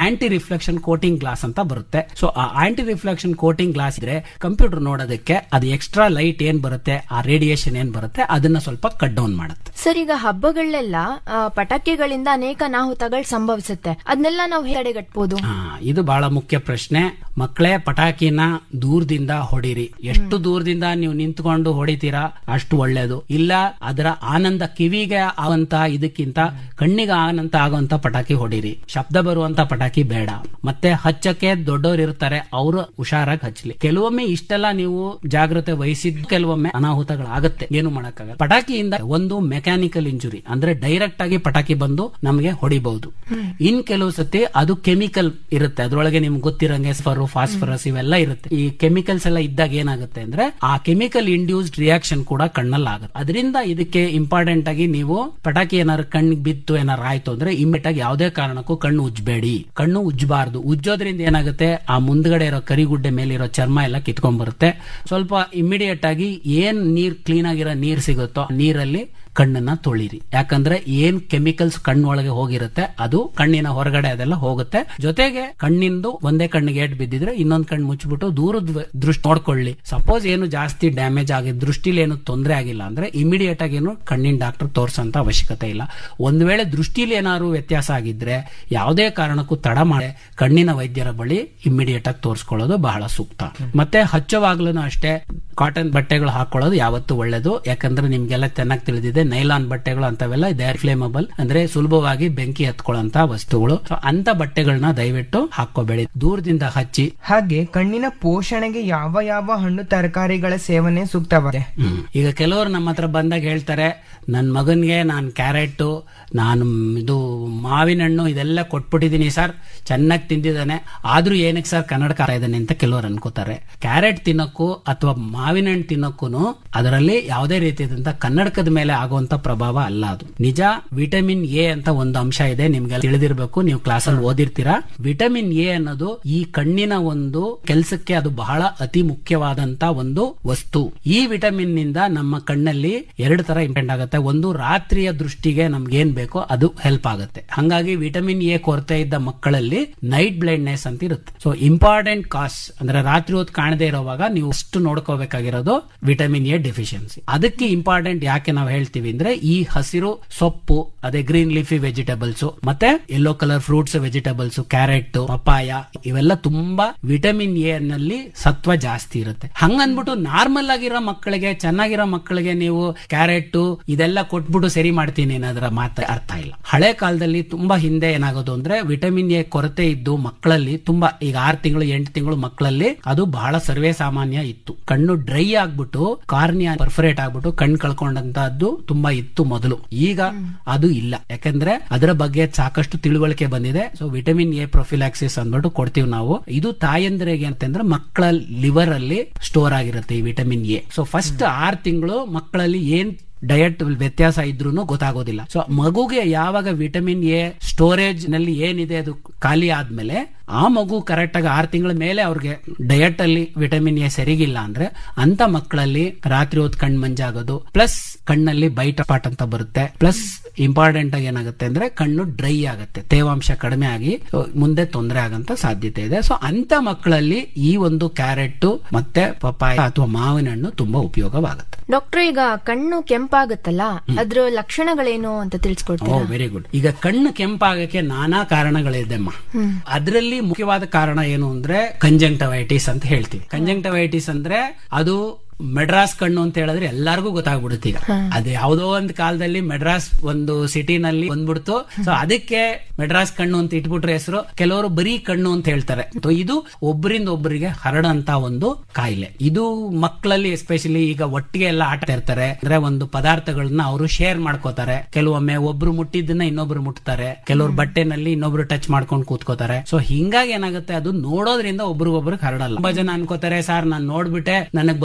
Aunty reflection coating glass ಅಂತ ಬರುತ್ತೆ so ಆ ಆಂಟಿ ರಿಫ್ಲೆಕ್ಷನ್ ಕೋಟಿಂಗ್ ಗ್ಲಾಸ್ ಇದ್ರೆ ಕಂಪ್ಯೂಟರ್ ನೋಡೋದಕ್ಕೆ ಅದು ಎಕ್ಸ್ಟ್ರಾ ಲೈಟ್ ಏನ್ ಬರುತ್ತೆ ಆ ರೇಡಿಯೇಷನ್ ಏನ್ ಬರುತ್ತೆ ಅದನ್ನ ಸ್ವಲ್ಪ ಕಟ್ ಡೌನ್ ಮಾಡುತ್ತೆ ಸರ್ ಈಗ ಹಬ್ಬಗಳಲ್ಲೆಲ್ಲ ಆ, ಪಟಾಕಿಗಳಿಂದ ಅನೇಕ ಅನಾಹುತಗಳು ಸಂಭವಿಸುತ್ತೆ ಅದನ್ನೆಲ್ಲ ನಾವು ತಡೆಗಟ್ಬೋದು ಹಾ ಇದು ಬಹಳ ಮುಖ್ಯ ಪ್ರಶ್ನೆ ಮಕ್ಕಳೇ ಪಟಾಕಿನ ದೂರದಿಂದ ಹೊಡಿರಿ ಎಷ್ಟು ದೂರದಿಂದ ನೀವು ನಿಂತ್ಕೊಂಡು ಹೊಡಿತೀರಾ ಅಷ್ಟು ಒಳ್ಳೇದು ಇಲ್ಲ ಅದರ ಆನಂದ ಕಿವಿಗೆ ಆಗುವಂತ ಇದಕ್ಕಿಂತ ಕಣ್ಣಿಗೆ ಆನಂದ ಆಗುವಂತ ಪಟಾಕಿ ಹೊಡಿರಿ ಶಬ್ದ ಬರುವಂತ ಪಟಾಕಿ ಬೇಡ ಮತ್ತೆ ಹಚ್ಚಕ್ಕೆ ದೊಡ್ಡವರು ಇರ್ತಾರೆ ಅವರು ಹುಷಾರಾಗಿ ಹಚ್ಚಲಿ ಕೆಲವೊಮ್ಮೆ ಇಷ್ಟೆಲ್ಲ ನೀವು ಜಾಗ್ರತೆ ವಹಿಸಿದ್ ಕೆಲವೊಮ್ಮೆ ಅನಾಹುತಗಳಾಗತ್ತೆ ಏನು ಮಾಡಕ್ಕಾಗಲ್ಲ ಪಟಾಕಿಯಿಂದ ಒಂದು ಮೆಕ್ಯಾನಿಕಲ್ ಇಂಜುರಿ ಅಂದ್ರೆ ಡೈರೆಕ್ಟ್ ಆಗಿ ಪಟಾಕಿ ಬಂದು ನಮಗೆ ಹೊಡಿಬಹುದು ಇನ್ ಕೆಲವು ಸತಿ ಅದು ಕೆಮಿಕಲ್ ಇರುತ್ತೆ ಅದ್ರೊಳಗೆ ನಿಮ್ಗೆ ಗೊತ್ತಿರಂಗೆ ಸ್ಫರು ಫಾಸ್ಫರಸ್ ಇವೆಲ್ಲ ಇರುತ್ತೆ ಈ ಕೆಮಿಕಲ್ಸ್ ಎಲ್ಲ ಇದ್ದಾಗ ಏನಾಗುತ್ತೆ ಅಂದ್ರೆ ಆ ಕೆಮಿಕಲ್ ಇಂಡ್ಯೂಸ್ಡ್ ರಿಯಾಕ್ಷನ್ ಕೂಡ ಕಣ್ಣಲ್ಲಿ ಆಗುತ್ತೆ ಅದರಿಂದ ಇದಕ್ಕೆ ಇಂಪಾರ್ಟೆಂಟ್ ಆಗಿ ನೀವು ಪಟಾಕಿ ಏನಾದ್ರು ಕಣ್ಣಿಗೆ ಬಿತ್ತು ಏನಾರು ಆಯ್ತು ಅಂದ್ರೆ ಇಮ್ಮಿಡಿಯೇಟ್ ಆಗಿ ಯಾವುದೇ ಕಾರಣಕ್ಕೂ ಕಣ್ಣು ಉಜ್ಬೇಡಿ ಕಣ್ಣು ಉಜ್ಜಬಾರ್ದು ಉಜ್ಜೋದ್ರಿಂದ ಏನಾಗುತ್ತೆ ಆ ಮುಂದ್ಗಡೆ ಇರೋ ಕರಿಗುಡ್ಡೆ ಮೇಲೆ ಇರೋ ಚರ್ಮ ಎಲ್ಲ ಕಿತ್ಕೊಂಡ್ ಬರುತ್ತೆ ಸ್ವಲ್ಪ ಇಮಿಡಿಯೇಟ್ ಆಗಿ ಏನ್ ನೀರ್ ಕ್ಲೀನ್ ಆಗಿರೋ ನೀರ್ ಸಿಗುತ್ತೋ ಆ ನೀರಲ್ಲಿ ಕಣ್ಣನ್ನ ತೊಳಿರಿ ಯಾಕಂದ್ರೆ ಏನ್ ಕೆಮಿಕಲ್ಸ್ ಕಣ್ಣೊಳಗೆ ಹೋಗಿರುತ್ತೆ ಅದು ಕಣ್ಣಿನ ಹೊರಗಡೆ ಅದೆಲ್ಲ ಹೋಗುತ್ತೆ ಜೊತೆಗೆ ಕಣ್ಣಿಂದು ಒಂದೇ ಕಣ್ಣಿಗೆ ಏಟ್ ಬಿದ್ದಿದ್ರೆ ಇನ್ನೊಂದ್ ಕಣ್ಣು ಮುಚ್ಚಿಬಿಟ್ಟು ದೂರದ ದೃಷ್ಟಿ ನೋಡ್ಕೊಳ್ಳಿ ಸಪೋಸ್ ಏನು ಜಾಸ್ತಿ ಡ್ಯಾಮೇಜ್ ಆಗಿದೆ ದೃಷ್ಟಿಲಿ ಏನು ತೊಂದರೆ ಆಗಿಲ್ಲ ಅಂದ್ರೆ ಇಮಿಡಿಯೇಟ್ ಆಗಿ ಏನು ಕಣ್ಣಿನ ಡಾಕ್ಟರ್ ತೋರ್ಸಂತ ಅವಶ್ಯಕತೆ ಇಲ್ಲ ಒಂದ್ ವೇಳೆ ದೃಷ್ಟಿಲಿ ಏನಾದ್ರು ವ್ಯತ್ಯಾಸ ಆಗಿದ್ರೆ ಯಾವುದೇ ಕಾರಣಕ್ಕೂ ತಡ ಮಾಡಿ ಕಣ್ಣಿನ ವೈದ್ಯರ ಬಳಿ ಇಮಿಡಿಯೇಟ್ ಆಗಿ ತೋರಿಸ್ಕೊಳ್ಳೋದು ಬಹಳ ಸೂಕ್ತ ಮತ್ತೆ ಹಚ್ಚುವಾಗ್ಲೂ ಅಷ್ಟೇ ಕಾಟನ್ ಬಟ್ಟೆಗಳು ಹಾಕೊಳ್ಳೋದು ಯಾವತ್ತೂ ಒಳ್ಳೇದು ಯಾಕಂದ್ರೆ ನಿಮ್ಗೆಲ್ಲ ಚೆನ್ನಾಗಿ ತಿಳಿದಿದೆ ನೈಲಾನ್ ಬಟ್ಟೆಗಳು ಅಂತವೆಲ್ಲ ದೇ ಫ್ಲೇಮಬಲ್ ಅಂದ್ರೆ ಸುಲಭವಾಗಿ ಬೆಂಕಿ ಹತ್ಕೊಳ್ಳೋಂತ ವಸ್ತುಗಳು So, ಅಂತ ಬಟ್ಟೆಗಳನ್ನ ದಯವಿಟ್ಟು ಹಾಕೋಬೇಡಿ ದೂರದಿಂದ ಹಚ್ಚಿ ಹಾಗೆ ಕಣ್ಣಿನ ಪೋಷಣೆಗೆ ಯಾವ ಯಾವ ಹಣ್ಣು ತರಕಾರಿಗಳ ಸೇವನೆ ಸೂಕ್ತವಾಗಿದೆ ಹ್ಮ್. ಈಗ ಕೆಲವರು ನಮ್ಮ ಹತ್ರ ಬಂದಾಗ ಹೇಳ್ತಾರೆ ನನ್ನ ಮಗನ್ಗೆ ನಾನು ಕ್ಯಾರೆಟ್ ನಾನು ಇದು ಮಾವಿನ ಹಣ್ಣು ಇದೆಲ್ಲ ಕೊಟ್ಬಿಟ್ಟಿದ್ದೀನಿ ಸರ್ ಚೆನ್ನಾಗಿ ತಿಂದಿದ್ದಾನೆ ಆದ್ರೂ ಏನಕ್ಕೆ ಸರ್ ಕನ್ನಡಕ ಇದ್ದಾನೆ ಅಂತ ಕೆಲವರು ಅನ್ಕೋತಾರೆ ಕ್ಯಾರೆಟ್ ತಿನ್ನಕ್ಕೂ ಅಥವಾ ಮಾವಿನ ಹಣ್ಣು ತಿನ್ನಕ್ಕೂ ಅದರಲ್ಲಿ ಯಾವುದೇ ರೀತಿಯಾದಂತ ಕನ್ನಡಕದ ಮೇಲೆ ಆಗುವಂತ ಪ್ರಭಾವ ಅಲ್ಲ ಅದು ನಿಜ ವಿಟಮಿನ್ ಎ ಅಂತ ಒಂದು ಅಂಶ ಇದೆ ನಿಮ್ಗೆ ತಿಳಿದಿರಬೇಕು ನೀವು ಕ್ಲಾಸಲ್ಲಿ ಓದಿರ್ತೀರಾ ವಿಟಮಿನ್ ಎ ಅನ್ನೋದು ಈ ಕಣ್ಣಿನ ಒಂದು ಕೆಲಸಕ್ಕೆ ಅದು ಬಹಳ ಅತಿ ಮುಖ್ಯವಾದಂತ ಒಂದು ವಸ್ತು ಈ ವಿಟಮಿನ್ ನಿಂದ ನಮ್ಮ ಕಣ್ಣಲ್ಲಿ ಎರಡು ತರ ಇಂಪೆಂಟ್ ಆಗುತ್ತೆ ಒಂದು ರಾತ್ರಿಯ ದೃಷ್ಟಿಗೆ ನಮ್ಗೆ ಏನ್ ಬೇಕೋ ಅದು ಹೆಲ್ಪ್ ಆಗುತ್ತೆ ಹಂಗಾಗಿ ವಿಟಮಿನ್ ಎ ಕೊರತೆ ಇದ್ದ ಮಕ್ಕಳಲ್ಲಿ ನೈಟ್ ಬ್ಲೈಂಡ್ನೆಸ್ ಅಂತ ಇರುತ್ತೆ ಸೊ ಇಂಪಾರ್ಟೆಂಟ್ ಕಾಸ್ ಅಂದ್ರೆ ರಾತ್ರಿ ಹೊತ್ತು ಕಾಣದೇ ಇರೋವಾಗ ನೀವು ಅಷ್ಟು ನೋಡ್ಕೋಬೇಕಾಗಿರೋದು ವಿಟಮಿನ್ ಎ ಡೆಫಿಷಿಯನ್ಸಿ ಅದಕ್ಕೆ ಇಂಪಾರ್ಟೆಂಟ್ ಯಾಕೆ ನಾವು ಹೇಳ್ತೀವಿ ಅಂದ್ರೆ ಈ ಹಸಿರು ಸೊಪ್ಪು ಅದೇ ಗ್ರೀನ್ ಲೀಫಿ ವೆಜಿಟೇಬಲ್ಸ್ ಮತ್ತೆ yellow colour fruits vegetables carrot papaya ಇವೆಲ್ಲ ತುಂಬಾ ವಿಟಮಿನ್ ಎ ನಲ್ಲಿ ಸತ್ವ ಜಾಸ್ತಿ ಇರುತ್ತೆ ಹಂಗನ್ಬಿಟ್ಟು ನಾರ್ಮಲ್ ಆಗಿರೋ ಮಕ್ಕಳಿಗೆ ಚೆನ್ನಾಗಿರೋ ಮಕ್ಕಳಿಗೆ ನೀವು ಕ್ಯಾರೆಟ್ ಇದೆಲ್ಲ ಕೊಟ್ಬಿಟ್ಟು ಸರಿ ಮಾಡ್ತೀನಿ ಅನ್ನೋದ್ರ ಮಾತು ಅರ್ಥ ಇಲ್ಲ ಹಳೆ ಕಾಲದಲ್ಲಿ ತುಂಬಾ ಹಿಂದೆ ಏನಾಗೋದು ಅಂದ್ರೆ ವಿಟಮಿನ್ ಎ ಕೊರತೆ ಇದ್ದು ಮಕ್ಕಳಲ್ಲಿ ತುಂಬಾ ಈಗ ಆರು ತಿಂಗಳು ಎಂಟು ತಿಂಗಳು ಮಕ್ಕಳಲ್ಲಿ ಅದು ಬಹಳ ಸರ್ವೇ ಸಾಮಾನ್ಯ ಇತ್ತು ಕಣ್ಣು ಡ್ರೈ ಆಗ್ಬಿಟ್ಟು ಕಾರ್ನಿಯಾ ಪರ್ಫರೇಟ್ ಆಗ್ಬಿಟ್ಟು ಕಣ್ಣು ಕಳ್ಕೊಂಡಂತದ್ದು ತುಂಬಾ ಇತ್ತು ಮೊದಲು ಈಗ ಅದು ಇಲ್ಲ ಯಾಕಂದ್ರೆ ಅದರ ಬಗ್ಗೆ ಸಾಕಷ್ಟು ತಿಳುವಳಿಕೆ ಬಂದಿದೆ ಸೊ ವಿಟಮಿನ್ ಎ ಪ್ರೊಫಿಲಾಕ್ಸಿಸ್ ಅಂದ್ಬಿಟ್ಟು ಕೊಡ್ತೀವಿ ನಾವು ಇದು ತಾಯಂದಿರಿಗೆ ಅಂತಂದ್ರೆ ಮಕ್ಕಳ ಲಿವರ್ ಅಲ್ಲಿ ಸ್ಟೋರ್ ಆಗಿರುತ್ತೆ ಈ ವಿಟಮಿನ್ ಎ ಸೊ ಫಸ್ಟ್ ಆರು ತಿಂಗಳು ಮಕ್ಕಳಲ್ಲಿ ಏನ್ ಡಯಟ್ ವ್ಯತ್ಯಾಸ ಇದ್ರೂ ಗೊತ್ತಾಗೋದಿಲ್ಲ ಸೊ ಮಗುಗೆ ಯಾವಾಗ ವಿಟಮಿನ್ ಎ ಸ್ಟೋರೇಜ್ ನಲ್ಲಿ ಏನಿದೆ ಅದು ಖಾಲಿ ಆದ್ಮೇಲೆ ಆ ಮಗು ಕರೆಕ್ಟ್ ಆಗಿ ಆರು ತಿಂಗಳ ಮೇಲೆ ಅವ್ರಿಗೆ ಡಯಟ್ ಅಲ್ಲಿ ವಿಟಮಿನ್ ಎ ಸರಿಗಿಲ್ಲ ಅಂದ್ರೆ ಅಂತ ಮಕ್ಕಳಲ್ಲಿ ರಾತ್ರಿ ಹೊತ್ತು ಕಣ್ ಮಂಜಾಗೋದು ಪ್ಲಸ್ ಕಣ್ಣಲ್ಲಿ ಬೈಟ್ ಪಾಟ್ ಅಂತ ಬರುತ್ತೆ ಪ್ಲಸ್ ಇಂಪಾರ್ಟೆಂಟ್ ಆಗಿ ಏನಾಗುತ್ತೆ ಅಂದ್ರೆ ಕಣ್ಣು ಡ್ರೈ ಆಗುತ್ತೆ ತೇವಾಂಶ ಕಡಿಮೆ ಆಗಿ so ಮುಂದೆ ತೊಂದರೆ ಆಗಂತ ಸಾಧ್ಯತೆ ಇದೆ ಸೊ ಅಂತ ಮಕ್ಕಳಲ್ಲಿ ಈ ಒಂದು ಕ್ಯಾರೆಟ್ ಮತ್ತೆ ಪಪಾಯ ಅಥವಾ ಮಾವಿನ ಹಣ್ಣು ತುಂಬಾ ಉಪಯೋಗವಾಗುತ್ತೆ ಡಾಕ್ಟರ್ ಈಗ ಕಣ್ಣು ಕೆಂಪಾಗುತ್ತಲ್ಲ ಅದ್ರ ಲಕ್ಷಣಗಳೇನು ಅಂತ ಓ ತಿಳಿಸ್ಕೊಡ್ತೀರಾ ವೆರಿ ಗುಡ್ ಈಗ ಕಣ್ಣು ಕೆಂಪಾಗಕ್ಕೆ ನಾನಾ ಕಾರಣಗಳಿದೆಮ್ಮ ಅದರಲ್ಲಿ ಮುಖ್ಯವಾದ ಕಾರಣ ಏನು ಅಂದ್ರೆ ಕಂಜಂಕ್ಟವೈಟಿಸ್ ಅಂತ ಹೇಳ್ತೀವಿ ಕಂಜಂಕ್ಟವೈಟಿಸ್ ಅಂದ್ರೆ ಅದು ಮೆಡ್ರಾಸ್ ಕಣ್ಣು ಅಂತ ಹೇಳಿದ್ರೆ ಎಲ್ಲಾರ್ಗೂ ಗೊತ್ತಾಗ್ಬಿಡುತ್ತೆ ಈಗ ಅದು ಯಾವುದೋ ಒಂದು ಕಾಲದಲ್ಲಿ ಮೆಡ್ರಾಸ್ ಒಂದು ಸಿಟಿನಲ್ಲಿ ಬಂದ್ಬಿಡ್ತು ಸೊ ಅದಕ್ಕೆ ಮೆಡ್ರಾಸ್ ಕಣ್ಣು ಅಂತ ಇಟ್ಬಿಟ್ರೆ ಹೆಸರು ಕೆಲವರು ಬರೀ ಕಣ್ಣು ಅಂತ ಹೇಳ್ತಾರೆ ಸೊ ಇದು ಒಬ್ಬರಿಂದ ಒಬ್ಬರಿಗೆ ಹರಡಂತ ಒಂದು ಕಾಯಿಲೆ ಇದು ಮಕ್ಕಳಲ್ಲಿ ಎಸ್ಪೆಷಲಿ ಈಗ ಒಟ್ಟಿಗೆ ಎಲ್ಲ ಆಟ ಇರ್ತಾರೆ ಅಂದ್ರೆ ಒಂದು ಪದಾರ್ಥಗಳನ್ನ ಅವರು ಶೇರ್ ಮಾಡ್ಕೋತಾರೆ ಕೆಲವೊಮ್ಮೆ ಒಬ್ರು ಮುಟ್ಟಿದ್ದನ್ನ ಇನ್ನೊಬ್ರು ಮುಟ್ತಾರೆ ಕೆಲವ್ರು ಬಟ್ಟೆನಲ್ಲಿ ಇನ್ನೊಬ್ರು ಟಚ್ ಮಾಡ್ಕೊಂಡು ಕೂತ್ಕೋತಾರೆ ಸೊ ಹಿಂಗಾಗಿ ಏನಾಗುತ್ತೆ ಅದು ನೋಡೋದ್ರಿಂದ ಒಬ್ರಿಗೊಬ್ರಿಗೆ ಹರಡಲ್ಲ ತುಂಬಾ ಜನ ಅನ್ಕೋತಾರೆ ಸರ್ ನಾನ್ ನೋಡ್ಬಿಟ್ಟೆ ನನಗ್ ಬಂದ್ಬಿಡ್ತು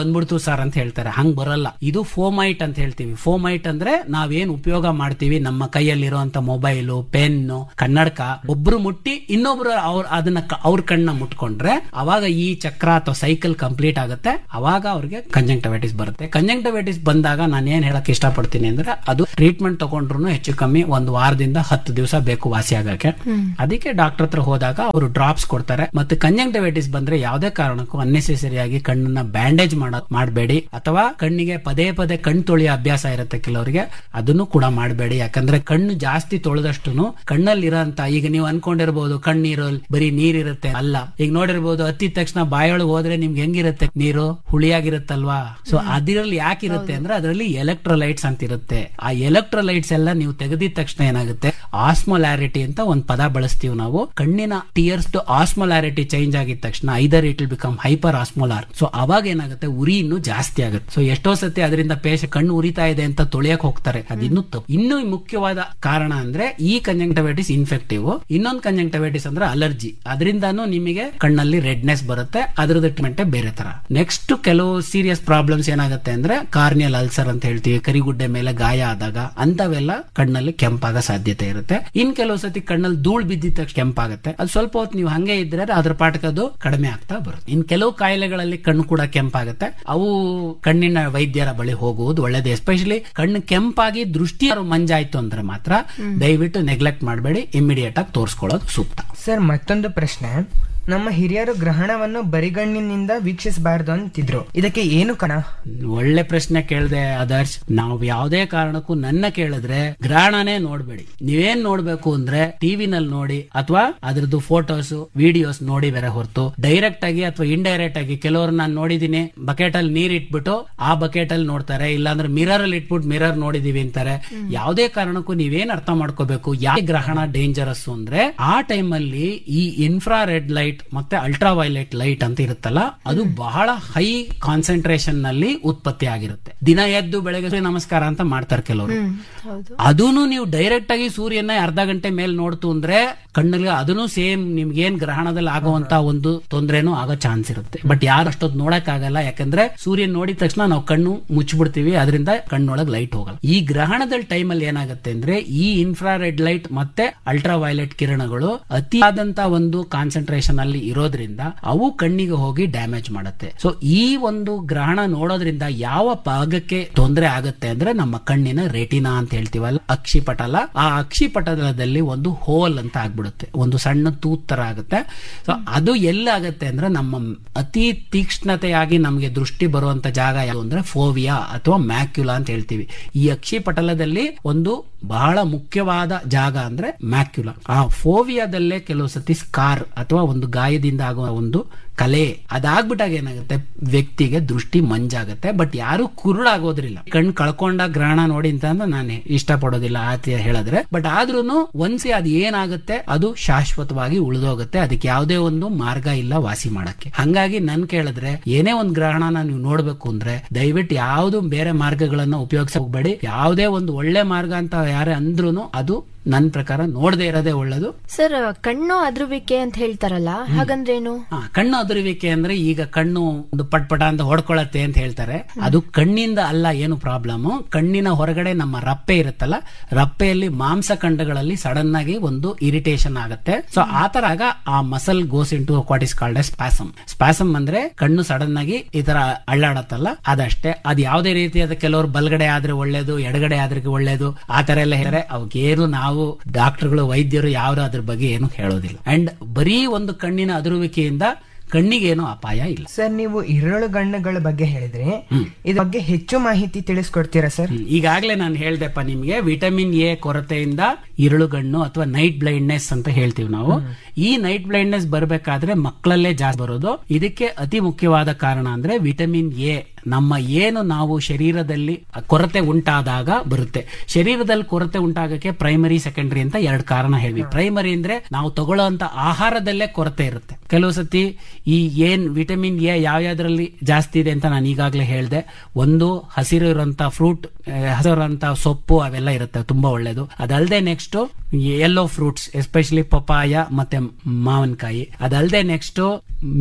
ಸರ್ ಅಂತ ಹೇಳ್ತಾರೆ ಹಂಗ್ ಬರಲ್ಲ ಇದು ಫೋಮೈಟ್ ಅಂತ ಹೇಳ್ತೀವಿ ಫೋಮೈಟ್ ಅಂದ್ರೆ ನಾವೇನ್ ಉಪಯೋಗ ಮಾಡ್ತೀವಿ ನಮ್ಮ ಕೈಯಲ್ಲಿರುವಂತ ಮೊಬೈಲು ಪೆನ್ನು ಕನ್ನಡಕ ಒಬ್ರು ಮುಟ್ಟಿ ಇನ್ನೊಬ್ರು ಅವ್ರ ಅದನ್ನ ಕ- ಅವ್ರ ಕಣ್ಣ ಮುಟ್ಕೊಂಡ್ರೆ ಅವಾಗ ಈ ಚಕ್ರ ಅಥವಾ ಸೈಕಲ್ ಕಂಪ್ಲೀಟ್ ಆಗುತ್ತೆ ಅವಾಗ ಅವ್ರಿಗೆ ಕಂಜಂಕ್ಟಿವೈಟಿಸ್ ಬರುತ್ತೆ ಕಂಜಂಕ್ಟಿವೈಟಿಸ್ ಬಂದಾಗ ನಾನು ಏನ್ ಹೇಳಕ್ ಇಷ್ಟಪಡ್ತೀನಿ ಅಂದ್ರೆ ಅದು ಟ್ರೀಟ್ಮೆಂಟ್ ತಗೊಂಡ್ರು ಹೆಚ್ಚು ಕಮ್ಮಿ ಒಂದು ವಾರದಿಂದ ಹತ್ತು ದಿವಸ ಬೇಕು ವಾಸಿ ಆಗಕ್ಕೆ ಅದಕ್ಕೆ ಡಾಕ್ಟರ್ ಹತ್ರ ಹೋದಾಗ ಅವರು ಡ್ರಾಪ್ಸ್ ಕೊಡ್ತಾರೆ ಮತ್ತೆ ಕಂಜಂಕ್ಟಿವೈಟಿಸ್ ಬಂದ್ರೆ ಯಾವುದೇ ಕಾರಣಕ್ಕೂ ಅನ್ನೆಸೆಸರಿ ಆಗಿ ಕಣ್ಣನ್ನ ಬ್ಯಾಂಡೇಜ್ ಮಾಡ ಮಾಡಬೇಡಿ ಅಥವಾ ಕಣ್ಣಿಗೆ ಪದೇ ಪದೇ ಕಣ್ಣು ತೊಳೆಯೋ ಅಭ್ಯಾಸ ಇರುತ್ತೆ ಕೆಲವರಿಗೆ ಅದನ್ನು ಕೂಡ ಮಾಡಬೇಡಿ ಯಾಕಂದ್ರೆ ಕಣ್ಣು ಜಾಸ್ತಿ ತೊಳೆದಷ್ಟು ಕಣ್ಣಲ್ಲಿ ಇರೋಂತ ಈಗ ನೀವು ಅನ್ಕೊಂಡಿರ್ಬೋದು ಕಣ್ಣೀರು ಬರೀ ನೀರಿರುತ್ತೆ ಅಲ್ಲ ಈಗ ನೋಡಿರ್ಬೋದು ಹತ್ತಿದ ತಕ್ಷಣ ಬಾಯೊಳಗೆ ಹೋದ್ರೆ ನಿಮ್ಗೆ ಹೆಂಗಿರುತ್ತೆ ನೀರು ಹುಳಿಯಾಗಿರುತ್ತಲ್ವಾ ಸೊ ಅದಿರಲ್ಲಿ ಯಾಕಿರುತ್ತೆ ಅಂದ್ರೆ ಅದರಲ್ಲಿ ಎಲೆಕ್ಟ್ರೋಲೈಟ್ಸ್ ಅಂತ ಇರುತ್ತೆ ಆ ಎಲೆಕ್ಟ್ರೋಲೈಟ್ಸ್ ಎಲ್ಲ ನೀವು ತೆಗೆದಿದ ತಕ್ಷಣ ಏನಾಗುತ್ತೆ ಆಸ್ಮೊಲಾರಿಟಿ ಅಂತ ಒಂದು ಪದ ಬಳಸ್ತೀವಿ ನಾವು ಕಣ್ಣಿನ ಟಿಯರ್ಸ್ ಆಸ್ಮೊಲಾರಿಟಿ ಚೇಂಜ್ ಆಗಿದ ತಕ್ಷಣ either it will become hyper osmolar so ಅವಾಗ ಏನಾಗುತ್ತೆ ಉರಿ ಇನ್ನು ಜಾಸ್ತಿ ಆಗುತ್ತೆ ಸೊ ಎಷ್ಟೋ ಸತಿ ಅದರಿಂದ ಪೇಶ ಕಣ್ಣು ಉರಿತಾ ಇದೆ ಅಂತ ತೊಳೆಯಕ್ ಹೋಗ್ತಾರೆ ಅದಿನ್ನೂ ತಪ್ಪು ಇನ್ನೂ ಮುಖ್ಯವಾದ ಕಾರಣ ಅಂದ್ರೆ ಈ ಕಂಜಂಕ್ಟಿವೈಟಿಸ್ ಇನ್ಫೆಕ್ಟಿವ್ ಇನ್ನೊಂದು ಕಂಜಂಕ್ಟಿವೈಟಿಸ್ ಅಂದ್ರೆ ಅಲರ್ಜಿ ಅದರಿಂದಾನು ನಿಮಗೆ ಕಣ್ಣಲ್ಲಿ ರೆಡ್ನೆಸ್ ಬರುತ್ತೆ ಅದ್ರದ್ದು ಟ್ರೀಟ್ಮೆಂಟ್ ಬೇರೆ ತರ ನೆಕ್ಸ್ಟ್ ಕೆಲವು ಸೀರಿಯಸ್ ಪ್ರಾಬ್ಲಮ್ಸ್ ಏನಾಗುತ್ತೆ ಅಂದ್ರೆ ಕಾರ್ನಿಯಲ್ ಅಲ್ಸರ್ ಅಂತ ಹೇಳ್ತೀವಿ ಕರಿಗುಡ್ಡೆ ಮೇಲೆ ಗಾಯ ಆದಾಗ ಅಂತವೆಲ್ಲ ಕಣ್ಣಲ್ಲಿ ಕೆಂಪಾಗ ಸಾಧ್ಯತೆ ಇರುತ್ತೆ ಇನ್ ಕೆಲವು ಸತಿ ಕಣ್ಣಲ್ಲಿ ಧೂಳ್ ಬಿದ್ದಿದ ತಕ್ಷಣ ಕೆಂಪಾಗುತ್ತೆ ಅದು ಸ್ವಲ್ಪ ಹೊತ್ತು ನೀವು ಹಂಗೆ ಇದ್ರೆ ಅದ್ರ ಪಾಠಕ್ಕೆ ಅದು ಕಡಿಮೆ ಆಗ್ತಾ ಬರುತ್ತೆ ಇನ್ ಕೆಲವು ಕಾಯಿಲೆಗಳಲ್ಲಿ ಕಣ್ಣು ಕೂಡ ಕೆಂಪಾಗುತ್ತೆ ಅವು ಕಣ್ಣಿನ ವೈದ್ಯರ ಬಳಿ ಹೋಗುವುದು ಒಳ್ಳೇದು ಎಸ್ಪೆಷಲಿ ಕಣ್ಣು ಕೆಂಪಾಗಿ ದೃಷ್ಟಿ ಯಾರು ಮಂಜಾಯ್ತು ಅಂದ್ರೆ ಮಾತ್ರ ದಯವಿಟ್ಟು ನೆಗ್ಲೆಕ್ಟ್ ಮಾಡಬೇಡಿ ಇಮಿಡಿಯೇಟ್ ಆಗಿ ತೋರಿಸ್ಕೊಳ್ಳೋದು ಸೂಕ್ತ ಸರ್ ಮತ್ತೊಂದು ಪ್ರಶ್ನೆ ನಮ್ಮ ಹಿರಿಯರು ಗ್ರಹಣವನ್ನು ಬರಿಗಣ್ಣಿನಿಂದ ವೀಕ್ಷಿಸಬಾರದು ಅಂತಿದ್ರು ಇದಕ್ಕೆ ಏನು ಕಣ ಒಳ್ಳೆ ಪ್ರಶ್ನೆ ಕೇಳಿದೆ ಆದರ್ಶ್ ನಾವು ಯಾವುದೇ ಕಾರಣಕ್ಕೂ ನನ್ನ ಕೇಳಿದ್ರೆ ಗ್ರಹಣನೇ ನೋಡ್ಬೇಡಿ ನೀವೇನ್ ನೋಡ್ಬೇಕು ಅಂದ್ರೆ ಟಿವಿನಲ್ಲಿ ನೋಡಿ ಅಥವಾ ಅದ್ರದ್ದು ಫೋಟೋಸ್ ವಿಡಿಯೋಸ್ ನೋಡಿ ಬೇರೆ ಹೊರತು ಡೈರೆಕ್ಟ್ ಆಗಿ ಅಥವಾ ಇಂಡೈರೆಕ್ಟ್ ಆಗಿ ಕೆಲವರು ನಾನು ನೋಡಿದೀನಿ ಬಕೆಟ್ ಅಲ್ಲಿ ನೀರ್ ಇಟ್ಬಿಟ್ಟು ಆ ಬಕೆಟ್ ಅಲ್ಲಿ ನೋಡ್ತಾರೆ ಇಲ್ಲಾಂದ್ರೆ ಮಿರರ್ ಅಲ್ಲಿ ಇಟ್ಬಿಟ್ಟು ಮಿರರ್ ನೋಡಿದೀವಿ ಅಂತಾರೆ ಯಾವುದೇ ಕಾರಣಕ್ಕೂ ನೀವೇನ್ ಅರ್ಥ ಮಾಡ್ಕೋಬೇಕು ಯಾವ ಗ್ರಹಣ ಡೇಂಜರಸ್ ಅಂದ್ರೆ ಆ ಟೈಮ್ ಅಲ್ಲಿ ಈ ಇನ್ಫ್ರಾ ರೆಡ್ ಲೈಟ್ ಮತ್ತೆ ಅಲ್ಟ್ರಾ ವೈಲೆಟ್ ಲೈಟ್ ಅಂತ ಇರುತ್ತಲ್ಲ ಅದು ಬಹಳ ಹೈ ಕಾನ್ಸಂಟ್ರೇಷನ್ ನಲ್ಲಿ ಉತ್ಪತ್ತಿ ಆಗಿರುತ್ತೆ ದಿನ ಎದ್ದು ಬೆಳಗ್ಗೆ ಸೂರ್ಯ ನಮಸ್ಕಾರ ಅಂತ ಮಾಡ್ತಾರೆ ಕೆಲವರು ಹೌದು ಅದೂನು ನೀವು ಡೈರೆಕ್ಟ್ ಆಗಿ ಸೂರ್ಯನ ಅರ್ಧ ಗಂಟೆ ಮೇಲೆ ನೋಡ್ತು ಅಂದ್ರೆ ಕಣ್ಣಲ್ಲಿ ಅದನ್ನು ಸೇಮ್ ನಿಮ್ಗೇನ್ ಗ್ರಹಣದಲ್ಲಿ ಆಗುವಂತ ಒಂದು ತೊಂದರೆನೂ ಆಗೋ ಚಾನ್ಸ್ ಇರುತ್ತೆ ಬಟ್ ಯಾರು ಅಷ್ಟೊತ್ತು ನೋಡಕ್ ಆಗಲ್ಲ ಯಾಕಂದ್ರೆ ಸೂರ್ಯ ನೋಡಿದ ತಕ್ಷಣ ನಾವು ಕಣ್ಣು ಮುಚ್ಚಿಬಿಡ್ತೀವಿ ಅದರಿಂದ ಕಣ್ಣೊಳಗೆ ಲೈಟ್ ಹೋಗಲ್ಲ ಈ ಗ್ರಹಣದ ಟೈಮ್ ಅಲ್ಲಿ ಏನಾಗುತ್ತೆ ಅಂದ್ರೆ ಈ ಇನ್ಫ್ರಾ ರೆಡ್ ಲೈಟ್ ಮತ್ತೆ ಅಲ್ಟ್ರಾ ವೈಲೆಟ್ ಕಿರಣಗಳು ಅತಿಯಾದಂತ ಒಂದು ಕಾನ್ಸಂಟ್ರೇಷನ್ ಅಲ್ಲಿ ಇರೋದ್ರಿಂದ ಅವು ಕಣ್ಣಿಗೆ ಹೋಗಿ ಡ್ಯಾಮೇಜ್ ಮಾಡುತ್ತೆ ಸೊ ಈ ಒಂದು ಗ್ರಹಣ ನೋಡೋದ್ರಿಂದ ಯಾವ ಭಾಗಕ್ಕೆ ತೊಂದರೆ ಆಗುತ್ತೆ ಅಂದ್ರೆ ನಮ್ಮ ಕಣ್ಣಿನ ರೆಟಿನಾ ಅಂತ ಹೇಳ್ತೀವಲ್ಲ ಅಕ್ಷಿಪಟಲ ಆ ಅಕ್ಷಿಪಟಲದಲ್ಲಿ ಒಂದು ಹೋಲ್ ಅಂತ ಆಗ್ಬಿಡುತ್ತೆ ಒಂದು ಸಣ್ಣ ತೂತ್ ತರ ಆಗುತ್ತೆ ಸೊ ಅದು ಎಲ್ಲಾಗತ್ತೆ ಅಂದ್ರೆ ನಮ್ಮ ಅತಿ ತೀಕ್ಷ್ಣತೆಯಾಗಿ ನಮಗೆ ದೃಷ್ಟಿ ಬರುವಂತ ಜಾಗ ಯಾವುದು ಅಂದ್ರೆ ಫೋವಿಯಾ ಅಥವಾ ಮ್ಯಾಕ್ಯುಲಾ ಅಂತ ಹೇಳ್ತೀವಿ ಈ ಅಕ್ಷಿಪಟಲದಲ್ಲಿ ಒಂದು ಬಹಳ ಮುಖ್ಯವಾದ ಜಾಗ ಅಂದ್ರೆ ಮ್ಯಾಕ್ಯುಲಾ ಆ ಫೋವಿಯಾದಲ್ಲೇ ಕೆಲವು ಸತಿ ಸ್ಕಾರ್ ಅಥವಾ ಒಂದು ಗಾಯದಿಂದ ಆಗುವ ಒಂದು ಕಲೆ ಅದಾಗ್ಬಿಟ್ಟಾಗ ಏನಾಗುತ್ತೆ ವ್ಯಕ್ತಿಗೆ ದೃಷ್ಟಿ ಮಂಜಾಗುತ್ತೆ ಬಟ್ ಯಾರು ಕುರುಡಾಗೋದ್ರಿಲ್ಲ ಕಣ್ ಕಳ್ಕೊಂಡ ಗ್ರಹಣ ನೋಡಿ ಅಂತ ಅಂದ್ರೆ ನಾನು ಇಷ್ಟಪಡೋದಿಲ್ಲ ಆತ ಹೇಳಿದ್ರೆ ಬಟ್ ಆದ್ರೂನು ಒಂದ್ಸಿ ಅದು ಏನಾಗುತ್ತೆ ಅದು ಶಾಶ್ವತವಾಗಿ ಉಳಿದೋಗುತ್ತೆ ಅದಕ್ಕೆ ಯಾವುದೇ ಒಂದು ಮಾರ್ಗ ಇಲ್ಲ ವಾಸಿ ಮಾಡಕ್ಕೆ ಹಂಗಾಗಿ ನನ್ ಕೇಳಿದ್ರೆ ಏನೇ ಒಂದ್ ಗ್ರಹಣನ ನೀವು ನೋಡ್ಬೇಕು ಅಂದ್ರೆ ದಯವಿಟ್ಟು ಯಾವ್ದು ಬೇರೆ ಮಾರ್ಗಗಳನ್ನ ಉಪಯೋಗಿಸ ಹೋಗ್ಬೇಡಿ ಯಾವುದೇ ಒಂದು ಒಳ್ಳೆ ಮಾರ್ಗ ಅಂತ ಯಾರೇ ಅಂದ್ರೂನು ಅದು ನನ್ನ ಪ್ರಕಾರ ನೋಡದೆ ಇರೋದೇ ಒಳ್ಳೇದು ಸರ್ ಕಣ್ಣು ಅದ್ರುವಿಕೆ ಅಂತ ಹೇಳ್ತಾರಲ್ಲ ಹಾಗಂದ್ರೇನು ಹಾ ಕಣ್ಣು ಅದುರುವಿಕೆ ಅಂದ್ರೆ ಈಗ ಕಣ್ಣು ಒಂದು ಪಟ್ಪಟ ಅಂತ ಹೊಡ್ಕೊಳತ್ತೆ ಅಂತ ಹೇಳ್ತಾರೆ ಅದು ಕಣ್ಣಿಂದ ಅಲ್ಲ ಏನು ಪ್ರಾಬ್ಲಮ್ ಕಣ್ಣಿನ ಹೊರಗಡೆ ನಮ್ಮ ರಪ್ಪೆ ಇರುತ್ತಲ್ಲ ರಪ್ಪೆಯಲ್ಲಿ ಮಾಂಸಖಂಡಗಳಲ್ಲಿ ಸಡನ್ ಆಗಿ ಒಂದು ಇರಿಟೇಷನ್ ಆಗುತ್ತೆ ಸೊ ಆ ತರ ಆಗ ಆ muscle goes into what is called spasm spasm ಅಂದ್ರೆ ಕಣ್ಣು ಸಡನ್ ಆಗಿ ಈ ತರ ಅಳ್ಳಾಡತ್ತಲ್ಲ ಅದಷ್ಟೇ ಅದು ಯಾವುದೇ ರೀತಿಯಾದ ಕೆಲವರು ಬಲ್ಗಡೆ ಆದ್ರೆ ಒಳ್ಳೇದು ಎಡಗಡೆ ಆದ್ರೆ ಒಳ್ಳೇದು ಆ ತರ ಎಲ್ಲ ಹೇಳ್ತಾರೆ ಅವಕ್ಕೇನು ನಾವು ಡಾಕ್ಟರ್ಗಳು ವೈದ್ಯರು ಯಾರು ಅದ್ರ ಬಗ್ಗೆ ಏನು ಹೇಳೋದಿಲ್ಲ ಅಂಡ್ ಬರೀ ಒಂದು ಕಣ್ಣಿನ ಅದುರುವಿಕೆಯಿಂದ ಕಣ್ಣಿಗೇನು ಅಪಾಯ ಇಲ್ಲ ಸರ್ ನೀವು ಇರಳು ಗಣ್ಣುಗಳ ಬಗ್ಗೆ ಹೇಳಿದ್ರಿ ಇದ್ರ ಬಗ್ಗೆ ಹೆಚ್ಚು ಮಾಹಿತಿ ತಿಳಿಸ್ಕೊಡ್ತೀರಾ ಸರ್ ಹ್ಮ್. ಈಗಾಗ್ಲೇ ನಾನು ಹೇಳ್ದೆಪ್ಪ ನಿಮ್ಗೆ ವಿಟಮಿನ್ ಎ ಕೊರತೆಯಿಂದ ಇರುಳುಗಣ್ಣು ಅಥವಾ ನೈಟ್ ಬ್ಲೈಂಡ್ನೆಸ್ ಅಂತ ಹೇಳ್ತೀವಿ ನಾವು ಈ ನೈಟ್ ಬ್ಲೈಂಡ್ನೆಸ್ ಬರಬೇಕಾದ್ರೆ ಮಕ್ಕಳಲ್ಲೇ ಜಾಸ್ತಿ ಬರೋದು ಇದಕ್ಕೆ ಅತಿ ಮುಖ್ಯವಾದ ಕಾರಣ ಅಂದ್ರೆ ವಿಟಮಿನ್ ಎ ನಮ್ಮ ಏನು ನಾವು ಶರೀರದಲ್ಲಿ ಕೊರತೆ ಉಂಟಾದಾಗ ಬರುತ್ತೆ ಶರೀರದಲ್ಲಿ ಕೊರತೆ ಉಂಟಾಗಕ್ಕೆ ಪ್ರೈಮರಿ ಸೆಕೆಂಡರಿ ಅಂತ ಎರಡು ಕಾರಣ ಹೇಳಿ ಪ್ರೈಮರಿ ಅಂದ್ರೆ ನಾವು ತಗೊಳ್ಳೋಂತ ಆಹಾರದಲ್ಲೇ ಕೊರತೆ ಇರುತ್ತೆ ಕೆಲವು ಸತಿ ಈ ಏನ್ ವಿಟಮಿನ್ ಎ ಯಾವ್ಯಾವ್ದ್ರಲ್ಲಿ ಜಾಸ್ತಿ ಇದೆ ಅಂತ ನಾನು ಈಗಾಗಲೇ ಹೇಳಿದೆ ಒಂದು ಹಸಿರು ಇರುವಂತ ಫ್ರೂಟ್ ಹಸಿರುವಂತ ಸೊಪ್ಪು ಅವೆಲ್ಲ ಇರುತ್ತೆ ತುಂಬಾ ಒಳ್ಳೇದು ಅದಲ್ಲದೆ next yellow fruits especially papaya ಮತ್ತೆ ಮಾವಿನಕಾಯಿ ಅದಲ್ಲದೆ ನೆಕ್ಸ್ಟ್ ಮೀನು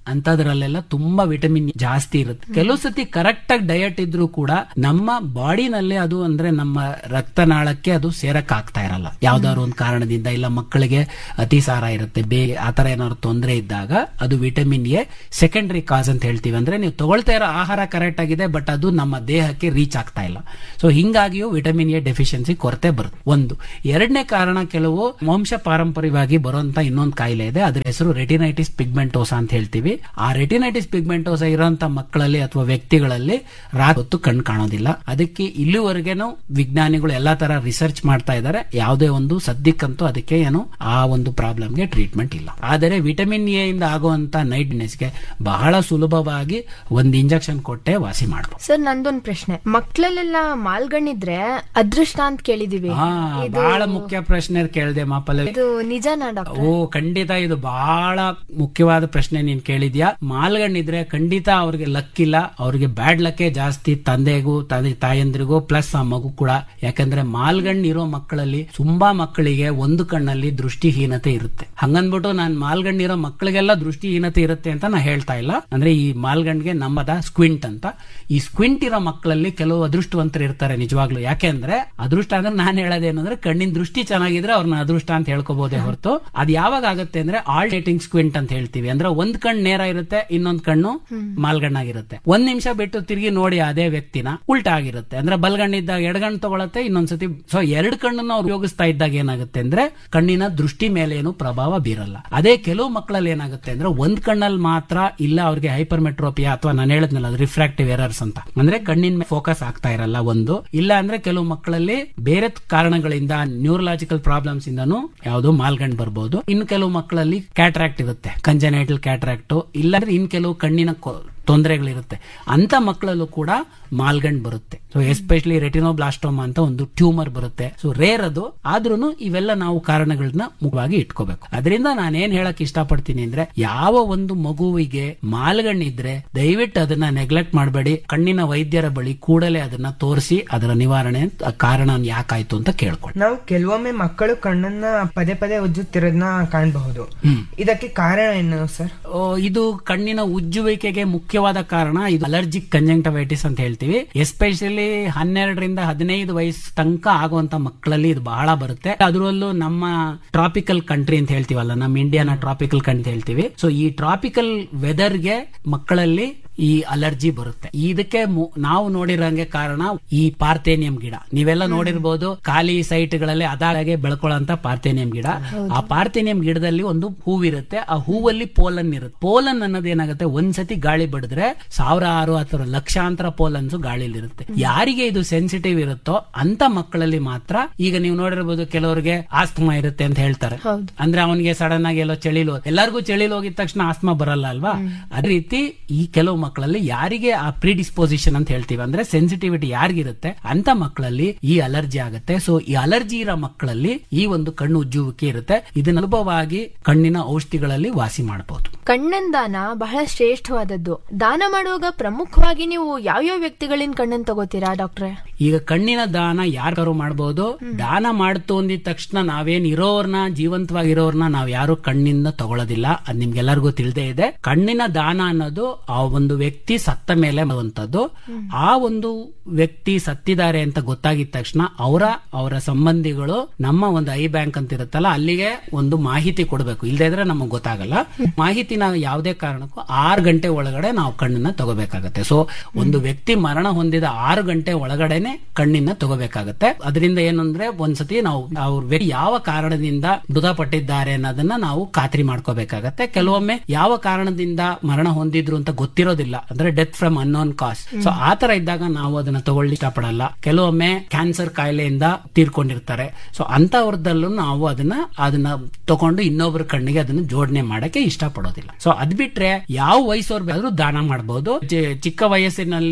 ಅಂತದ್ರಲ್ಲೆಲ್ಲ ತುಂಬಾ ವಿಟಮಿನ್ ಜಾಸ್ತಿ ಇರುತ್ತೆ ಕೆಲವು ಸತಿ ಕರೆಕ್ಟ್ ಆಗಿ ಡಯಟ್ ಇದ್ರೂ ಕೂಡ ನಮ್ಮ ಬಾಡಿನಲ್ಲಿ ಅದು ಅಂದ್ರೆ ನಮ್ಮ ರಕ್ತನಾಳಕ್ಕೆ ಅದು ಸೇರಕ್ ಆಗ್ತಾ ಇರಲ್ಲ ಯಾವ್ದಾದ್ರು ಒಂದು ಕಾರಣದಿಂದ ಇಲ್ಲ ಮಕ್ಕಳಿಗೆ ಅತಿಸಾರ ಇರುತ್ತೆ ಬೇ ಆತರ ಏನಾದ್ರು ತೊಂದರೆ ಇದ್ದಾಗ ಅದು ವಿಟಮಿನ್ ಎ ಸೆಕೆಂಡರಿ ಕಾಸ್ ಅಂತ ಹೇಳ್ತೀವಿ ಅಂದ್ರೆ ನೀವು ತಗೊಳ್ತಾ ಇರೋ ಆಹಾರ ಕರೆಕ್ಟ್ ಆಗಿದೆ ಬಟ್ ಅದು ನಮ್ಮ ದೇಹಕ್ಕೆ ರೀಚ್ ಆಗ್ತಾ ಇಲ್ಲ ಸೊ ಹಿಂಗಾಗಿಯೂ ವಿಟಮಿನ್ ಎ ಡೆಫಿಷಿಯನ್ಸಿ ಕೊರತೆ ಬರುತ್ತೆ ಒಂದು ಎರಡನೇ ಕಾರಣ ಕೆಲವು ವಂಶ ಪಾರಂಪರ್ಯವಾಗಿ ಬರುವಂತ ಇನ್ನೊಂದು ಕಾಯಿಲೆ ಇದೆ ಅದ್ರ ಹೆಸರು ರೆಟಿನೈಟಿಸ್ ಪಿಗ್ಮೆಂಟೋಸಾ ಅಂತ ಹೇಳ್ತೀವಿ ಆ ರೆಟಿನೈಟಿಸ್ ಪಿಗ್ಮೆಂಟೋಸಾ ಇರುವಂತ ಮಕ್ಕಳಲ್ಲಿ ಅಥವಾ ವ್ಯಕ್ತಿಗಳಲ್ಲಿ ರಾತ್ ಹೊತ್ತು ಕಣ್ ಕಾಣೋದಿಲ್ಲ ಅದಕ್ಕೆ ಇಲ್ಲಿವರೆಗೇನು ವಿಜ್ಞಾನಿಗಳು ಎಲ್ಲಾ ತರ ರಿಸರ್ಚ್ ಮಾಡ್ತಾ ಇದ್ದಾರೆ ಯಾವುದೇ ಒಂದು ಸದ್ಯಕ್ಕಂತೂ ಅದಕ್ಕೆ ಏನು ಆ ಒಂದು ಪ್ರಾಬ್ಲಮ್ಗೆ ಟ್ರೀಟ್ಮೆಂಟ್ ಇಲ್ಲ ಆದರೆ ವಿಟಮಿನ್ ಎ ಇಂದ ಆಗುವಂತ ನೈಟ್ನೆಸ್ಗೆ ಬಹಳ ಸುಲಭವಾಗಿ ಒಂದು ಇಂಜೆಕ್ಷನ್ ಕೊಟ್ಟೆ ವಾಸಿ ಮಾಡಬಹುದು ಸರ್ ನಂದೊಂದ್ ಪ್ರಶ್ನೆ ಮಕ್ಳಲ್ಲೆಲ್ಲ ಮಾಲ್ಗಣ್ಣಿದ್ರೆ ಅದೃಷ್ಟ ಅಂತ ಕೇಳಿದೀವಿ ಹಾ ಬಹಳ ಮುಖ್ಯ ಪ್ರಶ್ನೆ ಕೇಳಿದೆ ಮಾಪಲ್ಲ ಇದು ನಿಜನಾ ಡಾಕ್ಟರ್ ಓ ಖಂಡಿತ ಇದು ಬಹಳ ಮುಖ್ಯವಾದ ಪ್ರಶ್ನೆ ನೀನ್ ಕೇಳಿದ್ಯಾ ಮಾಲ್ಗಣ್ಣಿದ್ರೆ ಖಂಡಿತ ಅವ್ರಿಗೆ ಲಕ್ ಇಲ್ಲ ಅವ್ರಿಗೆ ಬ್ಯಾಡ್ ಲಕ್ಕೇ ಜಾಸ್ತಿ ತಂದೆಗೂ ತಂದೆ ತಾಯಂದ್ರಿಗೂ ಪ್ಲಸ್ ಆ ಮಗು ಕೂಡ ಯಾಕಂದ್ರೆ ಮಾಲ್ಗಣ್ಣು ಇರೋ ಮಕ್ಕಳಲ್ಲಿ ತುಂಬಾ ಮಕ್ಕಳಿಗೆ ಒಂದು ಕಣ್ಣಲ್ಲಿ ದೃಷ್ಟಿಹೀನತೆ ಇರುತ್ತೆ ಹಂಗನ್ಬಿಟ್ಟು ನಾನ್ ಮಾಲ್ಗಣ್ಣಿರೋ ಮಕ್ಕಳಿಗೆಲ್ಲ ದೃಷ್ಟಿಹೀನತೆ ಇರುತ್ತೆ ಅಂತ ನಾ ಹೇಳ್ತಾ ಇಲ್ಲ ಅಂದ್ರೆ ಈ ಮಾಲ್ಗಣ್ಣಿಗೆ ನಮ್ಮದ ಸ್ಕ್ವಿಂಟ್ ಅಂತ ಈ ಸ್ಕ್ವಿಂಟ್ ಇರೋ ಮಕ್ಕಳಲ್ಲಿ ಕೆಲವು ಅದೃಷ್ಟವಂತರು ಇರ್ತಾರೆ ನಿಜವಾಗ್ಲು ಯಾಕೆಂದ್ರೆ ಅದೃಷ್ಟ ಅಂದ್ರೆ ನಾನು ಹೇಳೋದೇನಂದ್ರೆ ಕಣ್ಣಿನ ದೃಷ್ಟಿ ಚೆನ್ನಾಗಿದ್ರೆ ಅವ್ರನ್ನ ಅದೃಷ್ಟ ಅಂತ ಹೇಳ್ಕೋಬಹುದೇ ಹೊರತು ಅದ್ ಯಾವಾಗ ಆಗುತ್ತೆ ಅಂದ್ರೆ ಆಲ್ಟೇಟಿಂಗ್ ಸ್ಕ್ವಿಂಟ್ ಅಂತ ಹೇಳ್ತೀವಿ ಅಂದ್ರೆ ಒಂದ್ ಕಣ್ಣು ನೇರ ಇರುತ್ತೆ ಇನ್ನೊಂದ್ ಕಣ್ಣು ಮಾಲ್ಗಣ್ಣಾಗಿರುತ್ತೆ ಒಂದ್ ನಿಮಿಷ ಬಿಟ್ಟು ತಿರುಗಿ ನೋಡಿ ಅದೇ ವ್ಯಕ್ತಿನ ಉಲ್ಟಾ ಆಗಿರುತ್ತೆ ಅಂದ್ರೆ ಬಲ್ಗಣ್ಣಿದ್ದಾಗ ಎಡಗಣ್ಣು ತಗೊಳತ್ತೆ ಇನ್ನೊಂದ್ಸತಿ ಸೊ ಎರಡ್ ಕಣ್ಣನ್ನ ಅವ್ರು ಉಪಯೋಗಿಸ್ತಾ ಇದ್ದಾಗ ಏನಾಗುತ್ತೆ ಅಂದ್ರೆ ಕಣ್ಣಿನ ದೃಷ್ಟಿ ಮೇಲೆ ಏನು ಪ್ರಭಾವ ಬೀರಲ್ಲ ಅದೇ ಕೆಲವು ಮಕ್ಕಳಲ್ಲಿ ಏನಾಗುತ್ತೆ ಅಂದ್ರೆ ಒಂದ್ ಕಣ್ಣಲ್ಲಿ ಮಾತ್ರ ಇಲ್ಲ ಅವ್ರಿಗೆ ಹೈಪರ್ಮೆಟ್ರೋಪಿಯಾ ಅಥವಾ ನಾನು ಹೇಳಿದ್ನಲ್ಲ ರಿಫ್ರಾಕ್ಟಿವ್ ಎರರ್ಸ್ ಅಂತ ಅಂದ್ರೆ ಕಣ್ಣಿನ ಫೋಕಸ್ ಆಗ್ತಾ ಇರಲ್ಲ ಒಂದು ಇಲ್ಲ ಅಂದ್ರೆ ಕೆಲವು ಮಕ್ಕಳಲ್ಲಿ ಬೇರೆ ಕಾರಣಗಳಿಂದ ನ್ಯೂರಲಾಜಿಕಲ್ ಪ್ರಾಬ್ಲಮ್ಸ್ ಇಂದನೂ ಯಾವುದು ಮಾಲ್ಗಂಡ್ ಬರ್ಬೋದು ಇನ್ನು ಕೆಲವು ಮಕ್ಕಳಲ್ಲಿ ಕ್ಯಾಟ್ರಾಕ್ಟ್ ಇರುತ್ತೆ ಕಂಜನೈಟಲ್ ಕ್ಯಾಟ್ರಾಕ್ಟ್ ಇಲ್ಲಾಂದ್ರೆ ಇನ್ ಕೆಲವು ಕಣ್ಣಿನ ಕೊ- ತೊಂದರೆಗಳಿರುತ್ತೆ ಅಂತ ಮಕ್ಕಳಲ್ಲೂ ಕೂಡ ಮಾಲ್ಗಂಡ್ ಬರುತ್ತೆ ಸೊ ಎಸ್ಪೆಷಲಿ ರೆಟಿನೋಬ್ಲಾಸ್ಟೋಮಾ ಅಂತ ಒಂದು ಟ್ಯೂಮರ್ ಬರುತ್ತೆ ಸೊ ರೇರ್ ಅದು ಆದ್ರೂ ಇವೆಲ್ಲ ನಾವು ಕಾರಣಗಳನ್ನ ಮುಖವಾಗಿ ಇಟ್ಕೋಬೇಕು ಅದರಿಂದ ನಾನೇನ್ ಹೇಳಕ್ ಇಷ್ಟಪಡ್ತೀನಿ ಅಂದ್ರೆ ಯಾವ ಒಂದು ಮಗುವಿಗೆ ಮಾಲ್ಗಣ್ಣಿದ್ರೆ ದಯವಿಟ್ಟು ಅದನ್ನ ನೆಗ್ಲೆಕ್ಟ್ ಮಾಡಬೇಡಿ ಕಣ್ಣಿನ ವೈದ್ಯರ ಬಳಿ ಕೂಡಲೇ ಅದನ್ನ ತೋರಿಸಿ ಅದರ ನಿವಾರಣೆ ಅಂತ- ಆ ಕಾರಣ ಯಾಕಾಯ್ತು ಅಂತ ಕೇಳ್ಕೊಳ್ಳಿ ನಾವು ಕೆಲವೊಮ್ಮೆ ಮಕ್ಕಳು ಕಣ್ಣನ್ನ ಪದೇ ಪದೇ ಉಜ್ಜುತ್ತಿರೋದನ್ನ ಕಾಣಬಹುದು ಇದಕ್ಕೆ ಕಾರಣ ಏನು ಸರ್ ಓ, ಇದು ಕಣ್ಣಿನ ಉಜ್ಜುವಿಕೆಗೆ ಮುಖ್ಯವಾದ ಕಾರಣ ಇದು ಅಲರ್ಜಿಕ್ ಕಂಜಂಕ್ಟಿವೈಟಿಸ್ ಅಂತ ಹೇಳ್ತೀವಿ ಎಸ್ಪೆಷಲಿ ಹನ್ನೆರಡರಿಂದ ಹದಿನೈದು ವಯಸ್ಸು ತನಕ ಆಗುವಂತ ಮಕ್ಕಳಲ್ಲಿ ಇದು ಬಹಳ ಬರುತ್ತೆ ಅದರಲ್ಲೂ ನಮ್ಮ ಟ್ರಾಪಿಕಲ್ ಕಂಟ್ರಿ ಅಂತ ಹೇಳ್ತೀವಲ್ಲ ನಮ್ಮ ಇಂಡಿಯಾನ ಟ್ರಾಪಿಕಲ್ ಕಂಟ್ರಿ ಹೇಳ್ತೀವಿ ಸೊ ಈ ಟ್ರಾಪಿಕಲ್ ವೆದರ್ಗೆ ಮಕ್ಕಳಲ್ಲಿ ಈ ಅಲರ್ಜಿ ಬರುತ್ತೆ ಇದಕ್ಕೆ ಮು- ನಾವು ನೋಡಿರಂಗೆ ಕಾರಣ ಈ ಪಾರ್ಥೇನಿಯಂ ಗಿಡ ನೀವೆಲ್ಲ ನೋಡಿರ್ಬೋದು ಖಾಲಿ ಸೈಟ್ಗಳಲ್ಲಿ ಅದಾಗೆ ಬೆಳ್ಕೊಳ್ಳೋಂತ ಪಾರ್ಥೇನಿಯಂ ಗಿಡ ಆ ಪಾರ್ಥೇನಿಯಂ ಗಿಡದಲ್ಲಿ ಒಂದು ಹೂವಿರುತ್ತೆ ಆ ಹೂವಲ್ಲಿ ಪೋಲನ್ ಇರುತ್ತೆ ಪೋಲನ್ ಅನ್ನೋದು ಏನಾಗುತ್ತೆ ಒಂದ್ಸತಿ ಗಾಳಿ ಬಡಿದ್ರೆ ಸಾವಿರಾರು ಅಥವಾ ಲಕ್ಷಾಂತರ ಪೋಲನ್ಸ್ ಗಾಳಿಲಿರುತ್ತೆ ಯಾರಿಗೆ ಇದು ಸೆನ್ಸಿಟಿವ್ ಇರುತ್ತೋ ಅಂತ ಮಕ್ಕಳಲ್ಲಿ ಮಾತ್ರ ಈಗ ನೀವು ನೋಡಿರ್ಬೋದು ಕೆಲವರಿಗೆ ಆಸ್ತಮಾ ಇರುತ್ತೆ ಅಂತ ಹೇಳ್ತಾರೆ ಹೌದು. ಅಂದ್ರೆ ಅವನಿಗೆ ಸಡನ್ ಆಗಿ ಎಲ್ಲೋ ಚಳಿಲು ಎಲ್ಲರಿಗೂ ಚಳಿಲು ಹೋಗಿದ ತಕ್ಷಣ ಆಸ್ಮಾ ಬರಲ್ಲ ಅಲ್ವಾ ಅದೇ ರೀತಿ ಈ ಕೆಲವು ಮಕ್ಕಳಲ್ಲಿ ಯಾರಿಗೆ ಆ ಪ್ರಿಡಿಸ್ಪೋಸಿಷನ್ ಅಂತ ಹೇಳ್ತೀವಿ ಅಂದ್ರೆ ಸೆನ್ಸಿಟಿವಿಟಿ ಯಾರಿಗಿರುತ್ತೆ ಅಂತ ಮಕ್ಕಳಲ್ಲಿ ಈ ಅಲರ್ಜಿ ಆಗುತ್ತೆ ಸೊ ಈ ಅಲರ್ಜಿ ಇರೋ ಮಕ್ಕಳಲ್ಲಿ ಈ ಒಂದು ಕಣ್ಣು ಉಜ್ಜುವಿಕೆ ಇರುತ್ತೆ ಇದನ್ನ ಸುಲಭವಾಗಿ ಕಣ್ಣಿನ ಔಷಧಿಗಳಲ್ಲಿ ವಾಸಿ ಮಾಡಬಹುದು ಕಣ್ಣನ್ ದಾನ ಬಹಳ ಶ್ರೇಷ್ಠವಾದದ್ದು ದಾನ ಮಾಡುವಾಗ ಪ್ರಮುಖವಾಗಿ ನೀವು ಯಾವ್ಯಾವ ವ್ಯಕ್ತಿಗಳಿಂದ ಕಣ್ಣನ್ ತಗೋತೀರಾ ಡಾಕ್ಟ್ರೆ ಈಗ ಕಣ್ಣಿನ ದಾನ ಯಾರು ಮಾಡಬಹುದು ದಾನ ಮಾಡ್ತು ಅಂದಿದ ತಕ್ಷಣ ನಾವೇನ್ ಇರೋರ್ನ ಜೀವಂತವಾಗಿರೋರ್ನ ನಾವ್ ಯಾರು ಕಣ್ಣಿಂದ ತಗೊಳ್ಳೋದಿಲ್ಲ ಅದ್ ನಿಮ್ಗೆಲ್ಲರಿಗೂ ತಿಳಿದೇ ಇದೆ ಕಣ್ಣಿನ ದಾನ ಅನ್ನೋದು ಆ ಒಂದು ವ್ಯಕ್ತಿ ಸತ್ತ ಮೇಲೆ ಮಾಡುವಂತದ್ದು ಆ ಒಂದು ವ್ಯಕ್ತಿ ಸತ್ತಿದ್ದಾರೆ ಅಂತ ಗೊತ್ತಾಗಿದ ತಕ್ಷಣ ಅವರ ಅವರ ಸಂಬಂಧಿಗಳು ನಮ್ಮ ಒಂದು ಐ ಬ್ಯಾಂಕ್ ಅಂತ ಇರುತ್ತಲ್ಲ ಅಲ್ಲಿಗೆ ಒಂದು ಮಾಹಿತಿ ಕೊಡಬೇಕು ಇಲ್ಲದೇ ಇದ್ರೆ ನಮಗೆ ಗೊತ್ತಾಗಲ್ಲ ಮಾಹಿತಿ ನಾವು ಯಾವುದೇ ಕಾರಣಕ್ಕೂ ಆರು ಗಂಟೆ ಒಳಗಡೆ ನಾವು ಕಣ್ಣನ್ನ ತಗೋಬೇಕಾಗತ್ತೆ ಸೊ ಒಂದು ವ್ಯಕ್ತಿ ಮರಣ ಹೊಂದಿದ ಆರು ಗಂಟೆ ಒಳಗಡೆನೆ ಕಣ್ಣಿನ ತಗೋಬೇಕಾಗತ್ತೆ ಅದರಿಂದ ಏನಂದ್ರೆ ಒಂದ್ಸತಿ ನಾವು ಅವ್ರ ವ್ಯಕ್ತಿ ಯಾವ ಕಾರಣದಿಂದ ಮೃತಪಟ್ಟಿದ್ದಾರೆ ಅನ್ನೋದನ್ನ ನಾವು ಖಾತ್ರಿ ಮಾಡ್ಕೋಬೇಕಾಗತ್ತೆ ಕೆಲವೊಮ್ಮೆ ಯಾವ ಕಾರಣದಿಂದ ಮರಣ ಹೊಂದಿದ್ರು ಅಂತ ಗೊತ್ತಿರೋದಿಲ್ಲ ಅಂದ್ರೆ death from unknown cause so ಆತರ ಇದ್ದಾಗ ನಾವು ಅದನ್ನ ತಗೊಳ್ಳಿ ಇಷ್ಟಪಡಲ್ಲ ಕೆಲವೊಮ್ಮೆ ಕ್ಯಾನ್ಸರ್ ಕಾಯಿಲೆಯಿಂದ ತೀರ್ಕೊಂಡಿರ್ತಾರೆ ಸೊ ಅಂತವ್ರದಲ್ಲೂ ನಾವು ಅದನ್ನ ಅದನ್ನ ತಗೊಂಡು ಇನ್ನೊಬ್ಬರ ಕಣ್ಣಿಗೆ ಅದನ್ನ ಜೋಡಣೆ ಮಾಡಕ್ಕೆ ಇಷ್ಟಪಡೋದಿಲ್ಲ ಸೊ ಅದ್ ಬಿಟ್ರೆ ಯಾವ ವಯಸ್ಸವ್ರು ಬೇಕಾದ್ರೂ ದಾನ ಮಾಡಬಹುದು ಚಿಕ್ಕ ವಯಸ್ಸಿನಲ್ಲಿ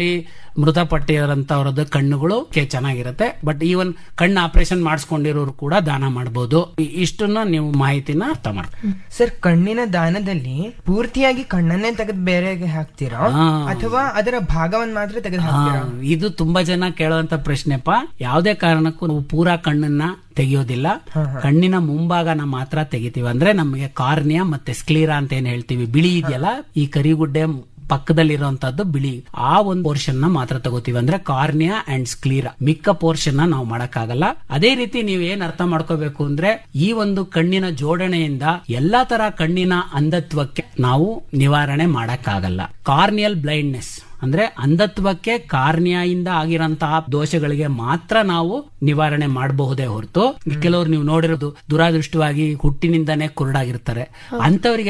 ಮೃತಪಟ್ಟಿರೋಂಥವ್ರದ್ದು ಕಣ್ಣುಗಳು ಕೆ- ಚೆನ್ನಾಗಿರುತ್ತೆ ಬಟ್ ಈವನ್ ಕಣ್ಣು ಆಪರೇಷನ್ ಮಾಡಿಸ್ಕೊಂಡಿರೋರು ಕೂಡ ದಾನ ಮಾಡಬಹುದು ಇಷ್ಟನ್ನ ನೀವು ಮಾಹಿತಿನ ಅರ್ಥ ಮಾಡ್ಕೊಳ್ಳಿ ಸರ್ ಕಣ್ಣಿನ ದಾನದಲ್ಲಿ ಪೂರ್ತಿಯಾಗಿ ಕಣ್ಣನ್ನೇ ತೆಗೆದು ಬೇರೆಗೆ ಹಾಕ್ತೀರಾ ಹಾ. ಅಥವಾ ಅದರ ಭಾಗವನ್ನು ಮಾತ್ರ ತೆಗೆದು ಹಾಕ್ತೀರಾ ಆ, ಇದು ತುಂಬಾ ಜನ ಕೇಳುವಂತ ಪ್ರಶ್ನೆಪ್ಪ ಯಾವುದೇ ಕಾರಣಕ್ಕೂ ನಾವು ಪೂರಾ ಕಣ್ಣನ್ನ ತೆಗೆಯೋದಿಲ್ಲ ಕಣ್ಣಿನ ಮುಂಭಾಗನ ಮಾತ್ರ ತೆಗಿತೀವಿ ಅಂದ್ರೆ ನಮಗೆ ಕಾರ್ನಿಯಾ ಮತ್ತೆ ಸ್ಕ್ಲೀರಾ ಅಂತ ಏನ್ ಹೇಳ್ತೀವಿ ಬಿಳಿ ಇದೆಯಲ್ಲ ಈ ಕರಿಗುಡ್ಡೆ ಪಕ್ಕದಲ್ಲಿರುವಂತದ್ದು ಬಿಳಿ ಆ ಒಂದು ಪೋರ್ಷನ್ ನ ಮಾತ್ರ ತಗೋತೀವಿ ಅಂದ್ರೆ ಕಾರ್ನಿಯಾ ಅಂಡ್ ಸ್ಕ್ಲೀರಾ ಮಿಕ್ಕ ಪೋರ್ಷನ್ ನ ನಾವು ಮಾಡಕ್ಕಾಗಲ್ಲ ಅದೇ ರೀತಿ ನೀವು ಏನ್ ಅರ್ಥ ಮಾಡ್ಕೋಬೇಕು ಅಂದ್ರೆ ಈ ಒಂದು ಕಣ್ಣಿನ ಜೋಡಣೆಯಿಂದ ಎಲ್ಲಾ ತರ ಕಣ್ಣಿನ ಅಂಧತ್ವಕ್ಕೆ ನಾವು ನಿವಾರಣೆ ಮಾಡಕ್ಕಾಗಲ್ಲ ಕಾರ್ನಿಯಲ್ ಬ್ಲೈಂಡ್ನೆಸ್ ಅಂದ್ರೆ ಅಂಧತ್ವಕ್ಕೆ ಕಾರ್ನಿಯಾಯಿಂದ ಆಗಿರಂತಹ ದೋಷಗಳಿಗೆ ಮಾತ್ರ ನಾವು ನಿವಾರಣೆ ಮಾಡಬಹುದೇ ಹೊರತು ಕೆಲವರು ನೀವು ನೋಡಿರೋದು ದುರಾದೃಷ್ಟವಾಗಿ ಹುಟ್ಟಿನಿಂದಾನೇ ಕುರುಡಾಗಿರ್ತಾರೆ ಅಂತವರಿಗೆ